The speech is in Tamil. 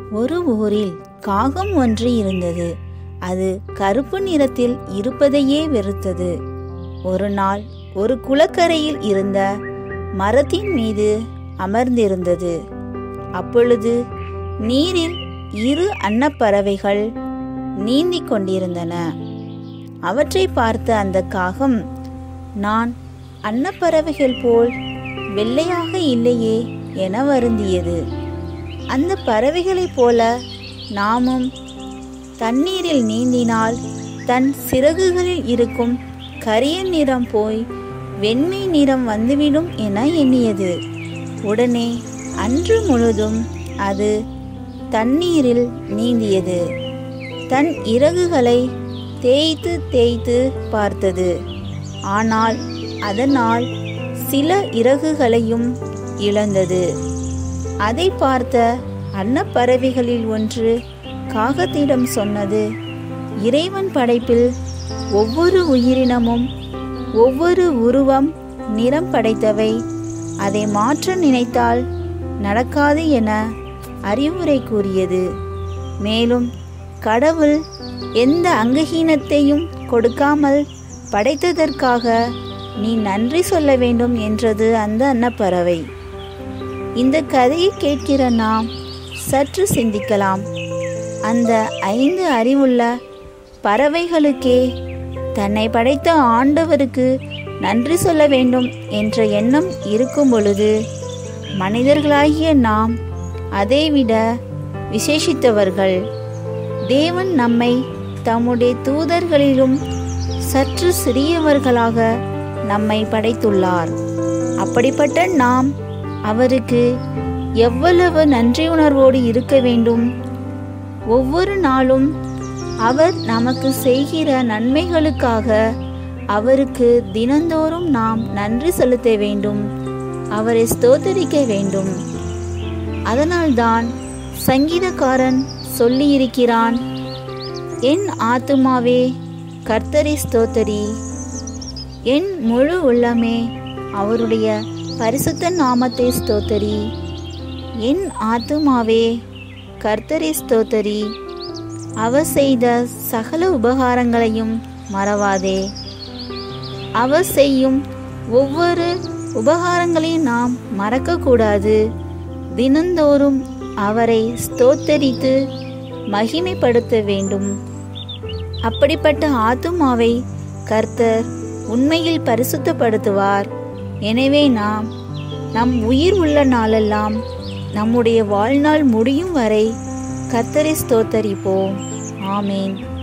ஒரு ஊரில் காகம் ஒன்று இருந்தது அது கருப்பு நிறத்தில் இருப்பதையே வெறுத்தது ஒரு நாள் ஒரு குளக்கரையில் இருந்த மரத்தின் மீது அமர்ந்திருந்தது அப்பொழுது நீரில் இரு அன்னப்பறவைகள் நீந்திக் கொண்டிருந்தன அவற்றை பார்த்த அந்த காகம் நான் அன்னப்பறவைகள் போல் வெள்ளையாக இல்லையே என வருந்தியது அந்த பறவைகளைப் போல நாமும் தண்ணீரில் நீந்தினால் தன் சிறகுகளில் இருக்கும் கரிய நிறம் போய் வெண்மை நிறம் வந்துவிடும் என எண்ணியது உடனே அன்று முழுதும் அது தண்ணீரில் நீந்தியது தன் இறகுகளை தேய்த்து தேய்த்து பார்த்தது ஆனால் அதனால் சில இறகுகளையும் இழந்தது அதை பார்த்த அன்னப்பறவைகளில் ஒன்று காகத்திடம் சொன்னது இறைவன் படைப்பில் ஒவ்வொரு உயிரினமும் ஒவ்வொரு உருவம் நிறம் படைத்தவை அதை மாற்ற நினைத்தால் நடக்காது என அறிவுரை கூறியது மேலும் கடவுள் எந்த அங்கஹீனத்தையும் கொடுக்காமல் படைத்ததற்காக நீ நன்றி சொல்ல வேண்டும் என்றது அந்த அன்னப்பறவை இந்த கதையை கேட்கிற நாம் சற்று சிந்திக்கலாம் அந்த ஐந்து அறிவுள்ள பறவைகளுக்கே தன்னை படைத்த ஆண்டவருக்கு நன்றி சொல்ல வேண்டும் என்ற எண்ணம் இருக்கும் பொழுது மனிதர்களாகிய நாம் அதைவிட விசேஷித்தவர்கள் தேவன் நம்மை தம்முடைய தூதர்களிலும் சற்று சிறியவர்களாக நம்மை படைத்துள்ளார் அப்படிப்பட்ட நாம் அவருக்கு எவ்வளவு நன்றியுணர்வோடு இருக்க வேண்டும் ஒவ்வொரு நாளும் அவர் நமக்கு செய்கிற நன்மைகளுக்காக அவருக்கு தினந்தோறும் நாம் நன்றி செலுத்த வேண்டும் அவரை ஸ்தோத்தரிக்க வேண்டும் அதனால்தான் சங்கீதக்காரன் சொல்லியிருக்கிறான் என் ஆத்துமாவே கர்த்தரை ஸ்தோத்தரி என் முழு உள்ளமே அவருடைய பரிசுத்த நாமத்தை ஸ்தோத்தரி என் ஆத்துமாவே கர்த்தரை ஸ்தோத்தரி அவர் செய்த சகல உபகாரங்களையும் மறவாதே அவர் செய்யும் ஒவ்வொரு உபகாரங்களையும் நாம் மறக்கக்கூடாது தினந்தோறும் அவரை ஸ்தோத்தரித்து மகிமைப்படுத்த வேண்டும் அப்படிப்பட்ட ஆத்துமாவை கர்த்தர் உண்மையில் பரிசுத்தப்படுத்துவார் எனவே நாம் நம் உயிர் உள்ள நாளெல்லாம் நம்முடைய வாழ்நாள் முடியும் வரை கர்த்தரை ஸ்தோத்தரிப்போம் ஆமேன்